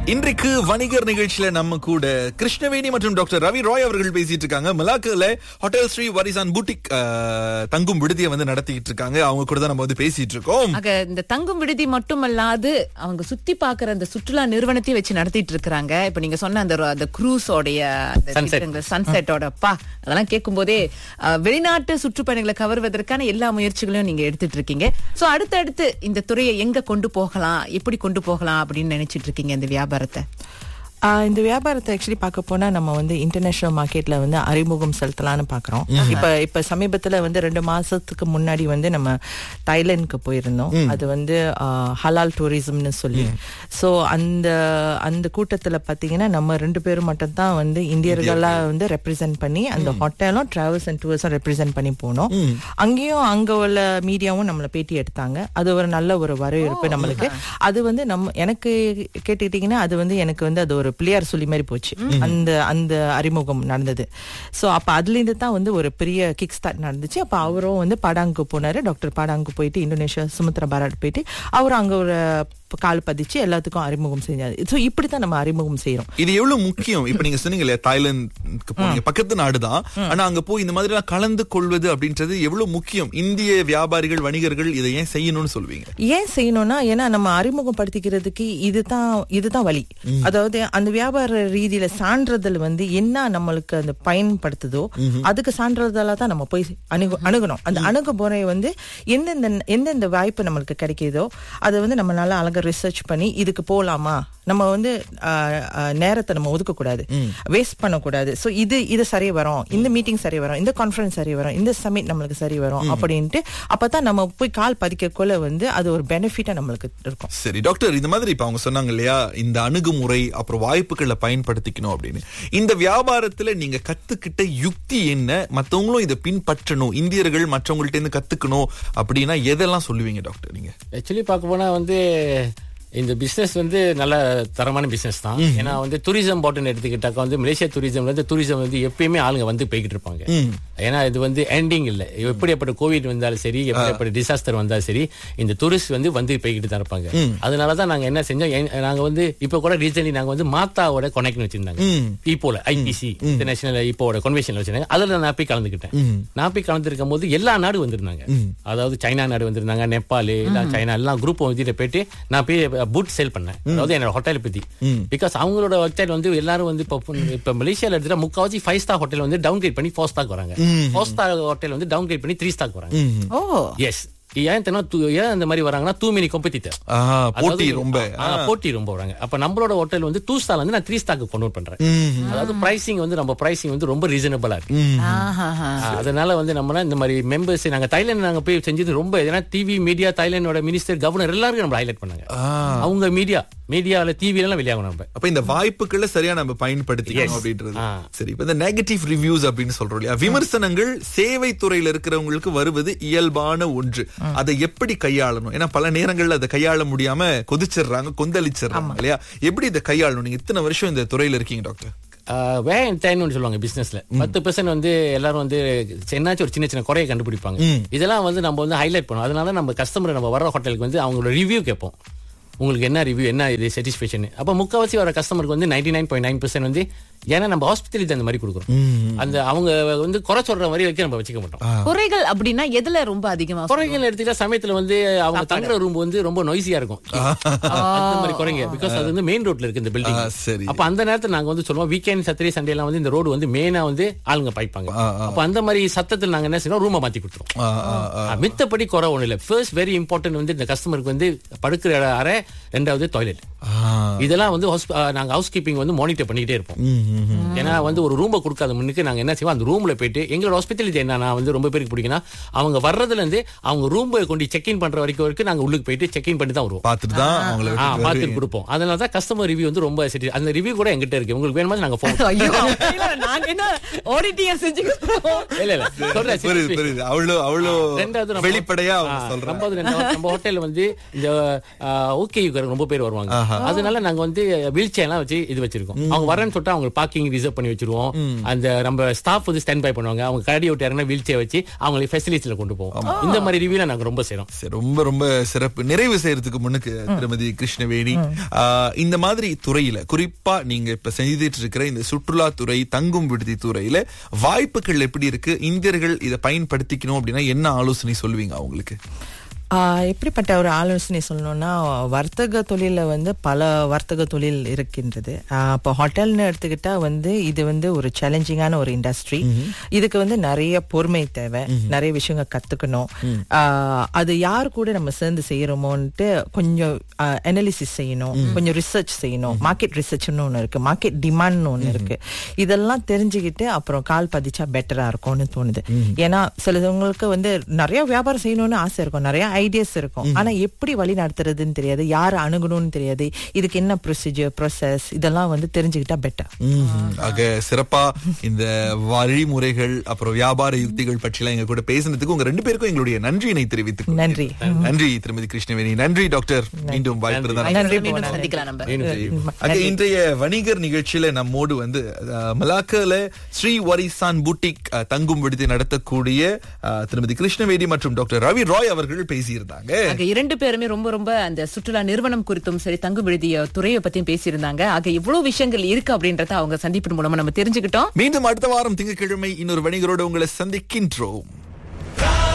இன்றைக்கு வணிகர் நிகழ்ச்சியில நம்ம கூட கிருஷ்ணவேணி மற்றும் டாக்டர் ரவி ராய் அவர்கள் பேசிட்டு இருக்காங்க மலாக்கால ஹோட்டல் ஸ்ரீ வரிசான் பூட்டிக் அஹ், தங்கும் விடுதியை வந்து நடத்திட்டு இருக்காங்க அவங்க கூட தான் நம்ம வந்து பேசிட்டு இருக்கோம் ஆக இந்த தங்கும் விடுதி மட்டுமல்லாது அவங்க சுத்தி பாக்குற அந்த சுற்றுலா நிறுவனத்தையும் வச்சு நடத்திட்டு இருக்காங்க இப்ப நீங்க சொன்ன அந்த அந்த குரூஸோடைய அந்த சன்செட்டோட பா அதெல்லாம் கேட்கும் போதே அஹ், வெளிநாட்டு சுற்றுப்பயணிகளை கவர்வதற்கான எல்லா முயற்சிகளையும் நீங்க எடுத்துட்டு இருக்கீங்க சோ அடுத்தடுத்து இந்த துறையை எங்க கொண்டு போகலாம் எப்படி கொண்டு போகலாம் அப்படின்னு நினைச்சிட்டு இருக்கீங்க இந்த வியாபாரத்தை ஆஹ் இந்த வியாபாரத்தை ஆக்சுவலி பார்க்க போனா நம்ம வந்து இன்டர்நேஷனல் மார்க்கெட்ல வந்து அறிமுகம் செலுத்தலாம்னு பாக்குறோம் இப்ப இப்ப சமீபத்துல வந்து ரெண்டு மாசத்துக்கு முன்னாடி வந்து நம்ம தாய்லாந்துக்கு போயிருந்தோம் அது வந்து ஆஹ், ஹலால் டூரிசம்னு சொல்லி சோ அந்த அந்த கூட்டத்துல பாத்தீங்கன்னா நம்ம ரெண்டு பேரும் மட்டும் தான் வந்து இந்தியர்களா வந்து ரெப்ரசென்ட் பண்ணி அந்த ஹோட்டலும் டிராவல்ஸ் அண்ட் டூர்ஸும் ரெப்ரசென்ட் பண்ணி போனோம் அங்கேயும் அங்க உள்ள மீடியாவும் நம்மள பேட்டி எடுத்தாங்க அது ஒரு நல்ல ஒரு வரவேற்பு நம்மளுக்கு அது வந்து நம்ம எனக்கு கேட்டுக்கிட்டீங்கன்னா அது வந்து எனக்கு வந்து அது ஒரு பிள்ளையார் சொல்லி மாதிரி போச்சு அந்த அந்த அறிமுகம் நடந்தது சோ அப்ப அதுல இருந்து தான் வந்து ஒரு பெரிய கிக் ஸ்டார்ட் நடந்துச்சு அப்ப அவரும் வந்து படாங்கு போனாரு டாக்டர் படாங்கு போயிட்டு இந்தோனேஷியா சுமத்ரா பாராட் போயிட்டு அவர் அங்க ஒரு கால் பதிச்சு எல்லாத்துக்கும் அறிமுகம் செஞ்சாரு சோ இப்படித்தான் நம்ம அறிமுகம் செய்யறோம் இது எவ்வளவு முக்கியம் இப்ப நீங்க சொன்னீங்க இல்லையா தாய்லாந்துக்கு போனீங்க பக்கத்து நாடுதான் ஆனா அங்க போய் இந்த மாதிரி எல்லாம் கலந்து கொள்வது அப்படின்றது எவ்வளவு முக்கியம் இந்திய வியாபாரிகள் வணிகர்கள் இதை ஏன் செய்யணும்னு சொல்வீங்க ஏன் செய்யணும்னா ஏன்னா நம்ம அறிமுகப்படுத்திக்கிறதுக்கு இதுதான் இதுதான் வழி அதாவது அந்த வியாபார ரீதியில சான்றிதழ் வந்து என்ன நம்மளுக்கு அந்த பயன்படுத்துதோ அதுக்கு சான்றிதழா தான் நம்ம போய் அணுகு அணுகணும் அந்த அணுகுமுறை வந்து எந்தெந்த எந்தெந்த வாய்ப்பு நம்மளுக்கு கிடைக்குதோ அதை வந்து நம்ம நல்லா அழகா ரிசர்ச் பண்ணி இதுக்கு போலாமா நம்ம வந்து ஆஹ், ஆஹ், நேரத்தை நம்ம ஒதுக்க கூடாது வேஸ்ட் பண்ணக்கூடாது சோ இது இது சரி வரும் இந்த மீட்டிங் சரி வரும் இந்த கான்ஃபரன்ஸ் சரி வரும் இந்த சமிட் நம்மளுக்கு சரி வரும் அப்படின்ட்டு அப்பதான் நம்ம போய் கால் பதிக்கக்குள்ள வந்து அது ஒரு பெனிஃபிட்டா நம்மளுக்கு இருக்கும் சரி டாக்டர் இந்த மாதிரி இப்ப அவங்க சொன்னாங்க இல்லையா இந்த அணுகுமுறை அப்புறம் வாய்ப்புகளை பயன்படுத்திக்கணும் அப்படின்னு இந்த வியாபாரத்துல நீங்க கத்துக்கிட்ட யுக்தி என்ன மத்தவங்களும் இதை பின்பற்றணும் இந்தியர்கள் மற்றவங்கள்ட்ட இருந்து கத்துக்கணும் அப்படின்னா எதெல்லாம் சொல்லுவீங்க டாக்டர் நீங்க ஆக்சுவலி பார்க்க போனா வந்து இந்த பிசினஸ் வந்து நல்ல தரமான பிசினஸ் தான் ஏன்னா வந்து டூரிசம் போட்டுன்னு எடுத்துக்கிட்டாக்கா வந்து மலேசியா டூரிசம்ல இருந்து டூரிசம் வந்து எப்பயுமே ஆளுங்க வந்து போய்கிட்டு இருப்பாங்க ஏன்னா இது வந்து எண்டிங் இல்ல எப்படிப்பட்ட கோவிட் வந்தாலும் சரி எப்படிப்பட்ட டிசாஸ்டர் வந்தாலும் சரி இந்த டூரிஸ்ட் வந்து வந்து போய்கிட்டு தான் இருப்பாங்க அதனாலதான் நாங்க என்ன செஞ்சோம் என்- நாங்க வந்து இப்ப கூட ரீசன்லி நாங்க வந்து மாத்தாவோட கொனெக்ட் வச்சிருந்தாங்க இப்போல ஐபிசி இன்டர்நேஷனல் இப்போட கன்வென்ஷன் வச்சிருந்தாங்க அதுல நான் போய் கலந்துக்கிட்டேன் நான் போய் கலந்துருக்கும் போது எல்லா நாடு வந்திருந்தாங்க அதாவது சைனா நாடு வந்திருந்தாங்க நேபாள் எல்லாம் சைனா எல்லாம் குரூப் வந்துட்டு போயிட்டு நான் போய் பூட் சேல் பண்ணேன் அதாவது என்னோட ஹோட்டலை பத்தி பிகாஸ் அவங்களோட வெப்சைட் வந்து எல்லாரும் வந்து இப்போ இப்ப மலேசியால எடுத்துட்டா முக்காவாசி ஃபைவ் ஸ்டார் ஹோட்டல் வந்து டவுன் கிரேட் பண்ணி ஃபோர் ஸ்டாக் வராங்க ஃபோர் ஸ்டார் ஹோட்டல் வந்து டவுன் கிரேட் பண்ணி த்ரீ ஸ்டாக் வராங்க ஓ எஸ் ஏன் தெரியுமா தூ- ஏன் இந்த மாதிரி வராங்கன்னா டூ மெனி காம்படிட்டர் ஆஹா, போட்டி அதாவது, ரொம்ப ஆ, போட்டி ரொம்ப வராங்க அப்ப நம்மளோட ஹோட்டல் வந்து டூ ஸ்டார் வந்து நான் த்ரீ ஸ்டாக்கு கன்வெர்ட் பண்றேன் அதாவது பிரைசிங் வந்து நம்ம பிரைசிங் வந்து ரொம்ப ரீசனபிளா இருக்கு ஆஹாஹா. ஆ, அதனால வந்து நம்ம இந்த மாதிரி மெம்பர்ஸ் நாங்க தாய்லாந்து நாங்க போய் செஞ்சது ரொம்ப ஏன்னா டிவி மீடியா தாய்லாந்தோட மினிஸ்டர் கவர்னர் எல்லாருக்கும் நம்ம ஹைலைட் பண்ணாங்க அவங்க மீடியா மீடியால டிவி எல்லாம் வெளியாகணும் நம்ம அப்ப இந்த வாய்ப்புகளை சரியா நம்ம பயன்படுத்திக்கணும் அப்படின்றது ஆ. சரி இப்ப இந்த நெகட்டிவ் ரிவ்யூஸ் அப்படின்னு சொல்றோம் இல்லையா விமர்சனங்கள் சேவை துறையில இருக்கிறவங்களுக்கு வருவது இயல்பான ஒன்று அதை எப்படி கையாளணும் ஏன்னா பல நேரங்கள்ல அதை கையாள முடியாம கொதிச்சிடுறாங்க கொந்தளிச்சிடுறாங்க இல்லையா எப்படி இதை கையாளணும் நீங்க இத்தனை வருஷம் இந்த துறையில இருக்கீங்க டாக்டர் வே டைம்னு சொல்லுவாங்க பிசினஸ்ல பத்து பெர்சன்ட் வந்து எல்லாரும் வந்து என்னாச்சும் ஒரு சின்ன சின்ன குறையை கண்டுபிடிப்பாங்க இதெல்லாம் வந்து நம்ம வந்து ஹைலைட் பண்ணுவோம் அதனால நம்ம கஸ்டமர் நம்ம வர ஹோட்டலுக்கு வந்து அவங்களோட ரிவ்யூ கேட்போம் உங்களுக்கு என்ன ரிவ்யூ என்ன இது சாட்டிஸ்ஃபேக்ஷன் அப்ப முக்காவாசி வர கஸ்டமருக்கு வந்து நைன்டி நைன் பாயிண்ட் நைன் வந்து ஏன்னா நம்ம ஹாஸ்பிட்டலுக்கு அந்த மாதிரி கொடுக்குறோம் அந்த அவங்க வந்து குறை சொல்ற மாதிரி வைக்க நம்ம வச்சுக்க மாட்டோம் குறைகள் அப்படின்னா எதுல ரொம்ப அதிகமா குறைகள் எடுத்துக்கிட்டா சமயத்துல வந்து அவங்க தங்குற ரூம் வந்து ரொம்ப நொய்சியா இருக்கும் அந்த மாதிரி குறைங்க பிகாஸ் அது வந்து மெயின் ரோட்ல இருக்கு இந்த பில்டிங் ஆ, சரி. அப்ப அந்த நேரத்துல நாங்க வந்து சொல்லுவோம் வீக்கெண்ட் சத்திரி சண்டே எல்லாம் வந்து இந்த ரோடு வந்து மெயினா வந்து ஆளுங்க பாய்ப்பாங்க ஆ, ஆ. அப்ப அந்த மாதிரி சத்தத்துல நாங்க என்ன செய்யறோம் ரூமை மாத்தி கொடுத்துருவோம் ஆ, ஆ, ஆ. ஆ, மித்தபடி குறை ஒண்ணு இல்ல ஃபர்ஸ்ட் வெரி இம்பார்ட்டன்ட் வந்து இந்த கஸ்டமருக்கு வந்து படுக்கிற இட- அறை ரெண்டாவது டாய்லெட் ஆ. இதெல்லாம் வந்து hosp- ஆ, நாங்க ஹவுஸ் கீப்பிங் வந்து மானிட்டர் பண்ணிக்கிட்டே இருப்போம் ஏன்னா வந்து ஒரு ரூமை கொடுக்காத முன்னுக்கு நாங்க என்ன செய்வோம் அந்த ரூம்ல போயிட்டு எங்களோட ஹாஸ்பிட்டலிட்டி என்ன நான் வந்து ரொம்ப பேருக்கு பிடிக்கும்னா அவங்க வர்றதுல இருந்து அவங்க ரூம் கொண்டு செக் இன் பண்ற வரைக்கும் வரைக்கும் நாங்க உள்ளுக்கு போயிட்டு செக் இன் பண்ணி தான் வருவோம் பார்த்துட்டு தான் அவங்கள ஆ, விட்டுட்டு பார்த்துட்டு வருவீங்க. கொடுப்போம் அதனால தான் கஸ்டமர் ரிவ்யூ வந்து ரொம்ப சரி அந்த ரிவ்யூ கூட எங்கிட்ட இருக்கு உங்களுக்கு வேணுமா நாங்க போன் ஐயோ இல்ல, நாங்க என்ன ஆடிட்டிங் செஞ்சுக்கிறோம் இல்ல இல்ல சொல்றேன் புரியுது seriously. புரியுது அவ்வளவு அவ்வளவு ரெண்டாவது நம்ம- வெளிப்படையா அவங்க ஆ, சொல்றாங்க ரெண்டாவது ரெண்டாவது நம்ம ஹோட்டல்ல வந்து இந்த ஓகே ரொம்ப பேர் வருவாங்க அதனால நாங்க வந்து வீல் சேர் எல்லாம் வச்சு இது வச்சிருக்கோம் அவங்க வரேன்னு சொல்லிட்டு அவங்க பார்க்கிங் ரிசர்வ் பண்ணி வச்சிருவோம் அந்த நம்ம ஸ்டாஃப் வந்து ஸ்டாண்ட் பை பண்ணுவாங்க அவங்க கரடி விட்டு இறங்கின வீல் சேர் வச்சு அவங்களை ஃபெசிலிட்டில கொண்டு போவோம் இந்த மாதிரி ரிவ்யூல நாங்க ரொம்ப செய்றோம் சரி, ரொம்ப ரொம்ப சிறப்பு நிறைவு செய்யறதுக்கு முன்னுக்கு திருமதி கிருஷ்ணவேணி ஆஹ், இந்த மாதிரி துறையில குறிப்பா நீங்க இப்ப செய்துட்டு இருக்கிற இந்த சுற்றுலா துறை தங்கும் விடுதி துறையில வாய்ப்புகள் எப்படி இருக்கு இந்தியர்கள் இதை பயன்படுத்திக்கணும் அப்படின்னா என்ன ஆலோசனை சொல்லுவீங்க அவங்களுக்கு ஆஹ் எப்படிப்பட்ட ஒரு ஆலோசனை சொல்லணும்னா வர்த்தக தொழில வந்து பல வர்த்தக தொழில் இருக்கின்றது ஆஹ் இப்போ ஹோட்டல்னு எடுத்துக்கிட்டா வந்து இது வந்து ஒரு சேலஞ்சிங்கான ஒரு இண்டஸ்ட்ரி இதுக்கு வந்து நிறைய பொறுமை தேவை நிறைய விஷயங்கள் கத்துக்கணும் ஆஹ் அது யார் கூட நம்ம சேர்ந்து செய்யறோமோன்ட்டு கொஞ்சம் அனாலிசிஸ் செய்யணும் கொஞ்சம் ரிசர்ச் செய்யணும் மார்க்கெட் ரிசர்ச்னு ஒன்று இருக்கு மார்க்கெட் டிமாண்ட்னு ஒன்று இருக்கு இதெல்லாம் தெரிஞ்சுக்கிட்டு அப்புறம் கால் பதிச்சா பெட்டரா இருக்கும்னு தோணுது ஏன்னா சிலவங்களுக்கு வந்து நிறைய வியாபாரம் செய்யணும்னு ஆசை இருக்கும் நிறைய ஐடியாஸ் இருக்கும் ஆனா எப்படி வழி நடத்துறதுன்னு தெரியாது யாரை அணுகணும்னு தெரியாது இதுக்கு என்ன ப்ரொசீஜர் ப்ரோசஸ் இதெல்லாம் வந்து தெரிஞ்சுக்கிட்டா பெட்டர் ம்ஹும். ஆக சிறப்பா இந்த வழிமுறைகள் அப்புறம் வியாபார யுக்திகள் பற்றிலாம் எங்க கூட பேசினதுக்கு உங்க ரெண்டு பேருக்கும் எங்களுடைய நன்றியினை தெரிவித்துக் கொள்கிறேன். நன்றி. நன்றி திருமதி கிருஷ்ணவேணி நன்றி டாக்டர் மீண்டும் வாய்ப்பு இருந்தால் நன்றி மீண்டும் போனா. சந்திக்கலாம் நம்ம ஆக இன்றைய வணிகர் நிகழ்ச்சியில நம்மோடு வந்து அஹ், மலாக்கால ஸ்ரீ வரிசான் பூட்டிக் அஹ், தங்கும் விடுதி நடத்தக்கூடிய அஹ், திருமதி கிருஷ்ணவேணி மற்றும் டாக்டர் ரவி ராய் அவர்கள் பேசியிருந்தாங்க ஆக இரண்டு பேருமே ரொம்ப ரொம்ப அந்த சுற்றுலா நிறுவனம் குறித்தும் சரி தங்கு விடுதிய துறையை பத்தியும் பேசியிருந்தாங்க ஆக இவ்வளவு விஷயங்கள் இருக்கு அப்படின்றத அவங்க சந்திப்பின் மூலமா நம்ம தெரிஞ்சுக்கிட்டோம் மீண்டும் அடுத்த வாரம் திங்கட்கிழமை இன்னொரு வணிகரோடு உங்களை சந்திக்கின்றோம்